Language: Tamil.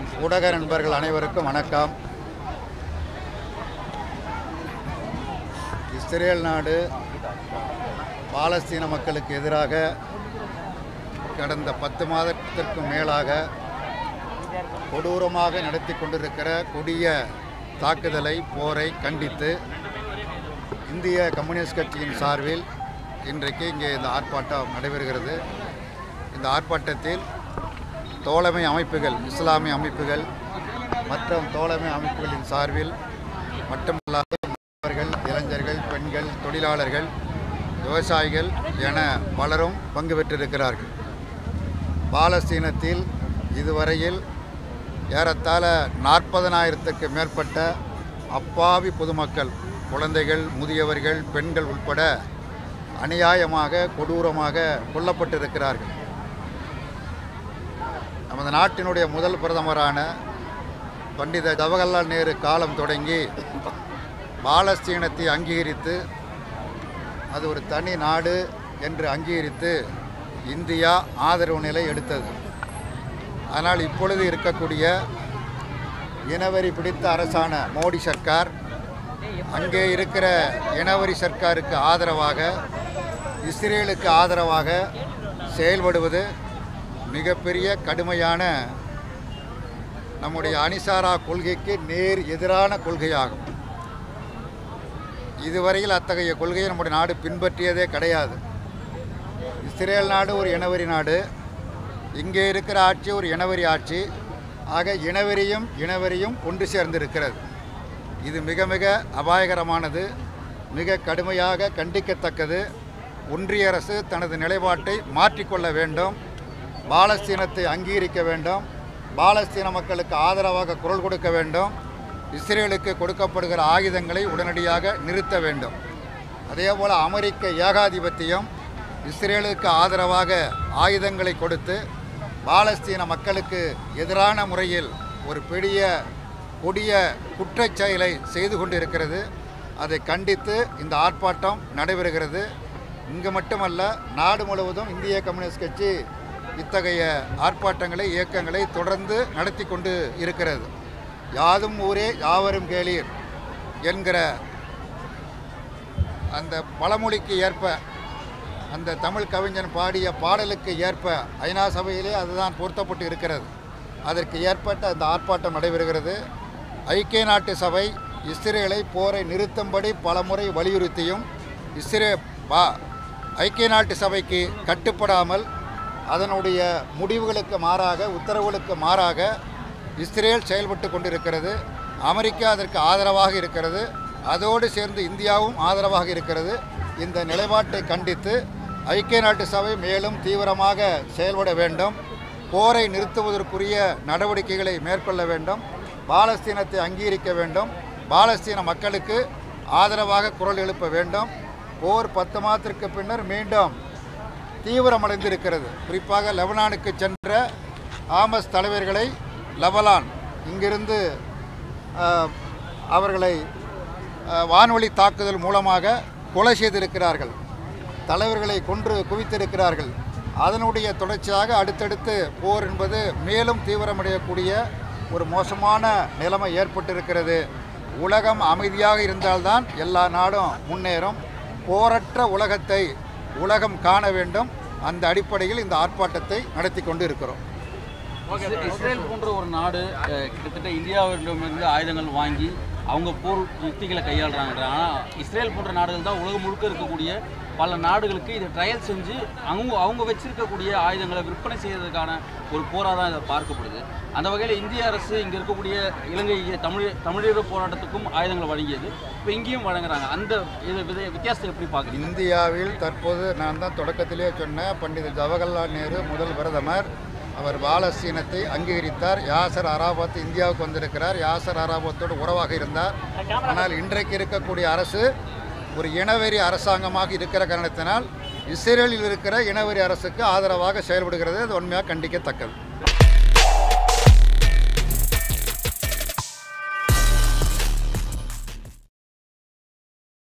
ஊடக நண்பர்கள் அனைவருக்கும் வணக்கம் இஸ்ரேல் நாடு பாலஸ்தீன மக்களுக்கு எதிராக கடந்த பத்து மாதத்திற்கும் மேலாக கொடூரமாக நடத்தி கொண்டிருக்கிற கொடிய தாக்குதலை போரை கண்டித்து இந்திய கம்யூனிஸ்ட் கட்சியின் சார்பில் இன்றைக்கு இங்கே இந்த ஆர்ப்பாட்டம் நடைபெறுகிறது இந்த ஆர்ப்பாட்டத்தில் தோழமை அமைப்புகள் இஸ்லாமிய அமைப்புகள் மற்றும் தோழமை அமைப்புகளின் சார்பில் மட்டுமல்லாது மாணவர்கள் இளைஞர்கள் பெண்கள் தொழிலாளர்கள் விவசாயிகள் என பலரும் பங்கு பெற்றிருக்கிறார்கள் பாலஸ்தீனத்தில் இதுவரையில் ஏறத்தாழ நாற்பதனாயிரத்துக்கு மேற்பட்ட அப்பாவி பொதுமக்கள் குழந்தைகள் முதியவர்கள் பெண்கள் உட்பட அநியாயமாக கொடூரமாக கொல்லப்பட்டிருக்கிறார்கள் நமது நாட்டினுடைய முதல் பிரதமரான பண்டித ஜவஹர்லால் நேரு காலம் தொடங்கி பாலஸ்தீனத்தை அங்கீகரித்து அது ஒரு தனி நாடு என்று அங்கீகரித்து இந்தியா ஆதரவு நிலை எடுத்தது ஆனால் இப்பொழுது இருக்கக்கூடிய இனவரி பிடித்த அரசான மோடி சர்க்கார் அங்கே இருக்கிற இனவரி சர்க்காருக்கு ஆதரவாக இஸ்ரேலுக்கு ஆதரவாக செயல்படுவது மிகப்பெரிய கடுமையான நம்முடைய அணிசாரா கொள்கைக்கு நேர் எதிரான கொள்கையாகும் இதுவரையில் அத்தகைய கொள்கையை நம்முடைய நாடு பின்பற்றியதே கிடையாது இஸ்ரேல் நாடு ஒரு இனவரி நாடு இங்கே இருக்கிற ஆட்சி ஒரு இனவரி ஆட்சி ஆக இனவெறியும் இனவெறியும் ஒன்று சேர்ந்திருக்கிறது இது மிக மிக அபாயகரமானது மிக கடுமையாக கண்டிக்கத்தக்கது ஒன்றிய அரசு தனது நிலைப்பாட்டை மாற்றிக்கொள்ள வேண்டும் பாலஸ்தீனத்தை அங்கீகரிக்க வேண்டும் பாலஸ்தீன மக்களுக்கு ஆதரவாக குரல் கொடுக்க வேண்டும் இஸ்ரேலுக்கு கொடுக்கப்படுகிற ஆயுதங்களை உடனடியாக நிறுத்த வேண்டும் அதேபோல் அமெரிக்க ஏகாதிபத்தியம் இஸ்ரேலுக்கு ஆதரவாக ஆயுதங்களை கொடுத்து பாலஸ்தீன மக்களுக்கு எதிரான முறையில் ஒரு பெரிய கொடிய குற்றச் செயலை செய்து கொண்டிருக்கிறது அதை கண்டித்து இந்த ஆர்ப்பாட்டம் நடைபெறுகிறது இங்கு மட்டுமல்ல நாடு முழுவதும் இந்திய கம்யூனிஸ்ட் கட்சி இத்தகைய ஆர்ப்பாட்டங்களை இயக்கங்களை தொடர்ந்து நடத்தி கொண்டு இருக்கிறது யாதும் ஊரே யாவரும் கேளீர் என்கிற அந்த பழமொழிக்கு ஏற்ப அந்த தமிழ் கவிஞன் பாடிய பாடலுக்கு ஏற்ப ஐநா சபையிலே அதுதான் பொருத்தப்பட்டு இருக்கிறது அதற்கு ஏற்பட்ட அந்த ஆர்ப்பாட்டம் நடைபெறுகிறது ஐக்கிய நாட்டு சபை இஸ்ரேலை போரை நிறுத்தும்படி பலமுறை வலியுறுத்தியும் இஸ்ரே பா ஐக்கிய நாட்டு சபைக்கு கட்டுப்படாமல் அதனுடைய முடிவுகளுக்கு மாறாக உத்தரவுகளுக்கு மாறாக இஸ்ரேல் செயல்பட்டு கொண்டிருக்கிறது அமெரிக்கா அதற்கு ஆதரவாக இருக்கிறது அதோடு சேர்ந்து இந்தியாவும் ஆதரவாக இருக்கிறது இந்த நிலைப்பாட்டை கண்டித்து ஐக்கிய நாட்டு சபை மேலும் தீவிரமாக செயல்பட வேண்டும் போரை நிறுத்துவதற்குரிய நடவடிக்கைகளை மேற்கொள்ள வேண்டும் பாலஸ்தீனத்தை அங்கீகரிக்க வேண்டும் பாலஸ்தீன மக்களுக்கு ஆதரவாக குரல் எழுப்ப வேண்டும் போர் பத்து மாதத்திற்கு பின்னர் மீண்டும் தீவிரமடைந்திருக்கிறது குறிப்பாக லெபனானுக்கு சென்ற ஆமஸ் தலைவர்களை லெபனான் இங்கிருந்து அஹ், அவர்களை அஹ், வான்வழி தாக்குதல் மூலமாக கொலை செய்திருக்கிறார்கள் தலைவர்களை கொன்று குவித்திருக்கிறார்கள் அதனுடைய தொடர்ச்சியாக அடுத்தடுத்து போர் என்பது மேலும் தீவிரமடையக்கூடிய ஒரு மோசமான நிலைமை ஏற்பட்டிருக்கிறது உலகம் அமைதியாக இருந்தால்தான் எல்லா நாடும் முன்னேறும் போரற்ற உலகத்தை உலகம் காண வேண்டும் அந்த அடிப்படையில் இந்த ஆர்ப்பாட்டத்தை நடத்தி கொண்டு இருக்கிறோம் இஸ்ரே- இஸ்ரேல் போன்ற ஒரு நாடு அஹ், கிட்டத்தட்ட இந்தியாவிடமிருந்து ஆயுதங்கள் வாங்கி அவங்க போர் யுக்திகளை கையாளுறாங்க ஆனால் இஸ்ரேல் போன்ற நாடுகள் தான் உலகம் முழுக்க இருக்கக்கூடிய பல நாடுகளுக்கு இதை ட்ரையல் செஞ்சு அவங்க அவங்க வச்சிருக்கக்கூடிய ஆயுதங்களை விற்பனை செய்யறதுக்கான ஒரு போராக தான் இதை பார்க்கப்படுது அந்த வகையில் இந்திய அரசு இங்கே இருக்கக்கூடிய இலங்கை தமிழ் தமிழீழ போராட்டத்துக்கும் ஆயுதங்களை வழங்கியது இப்போ இங்கேயும் வழங்குறாங்க அந்த இது வித- வித்தியாசத்தை எப்படி பார்க்குறீங்க இந்தியாவில் தற்போது நான் தான் தொடக்கத்திலே சொன்ன பண்டித ஜவஹர்லால் நேரு முதல் பிரதமர் அவர் பாலஸ்தீனத்தை அங்கீகரித்தார் யாசர் அராபத் இந்தியாவுக்கு வந்திருக்கிறார் யாசர் அராபத்தோடு உறவாக இருந்தார் ஆனால் இன்றைக்கு இருக்கக்கூடிய அரசு ஒரு இனவெறி அரசாங்கமாக இருக்கிற காரணத்தினால் இஸ்ரேலில் இருக்கிற இனவெறி அரசுக்கு ஆதரவாக செயல்படுகிறது அது உண்மையாக கண்டிக்கத்தக்கது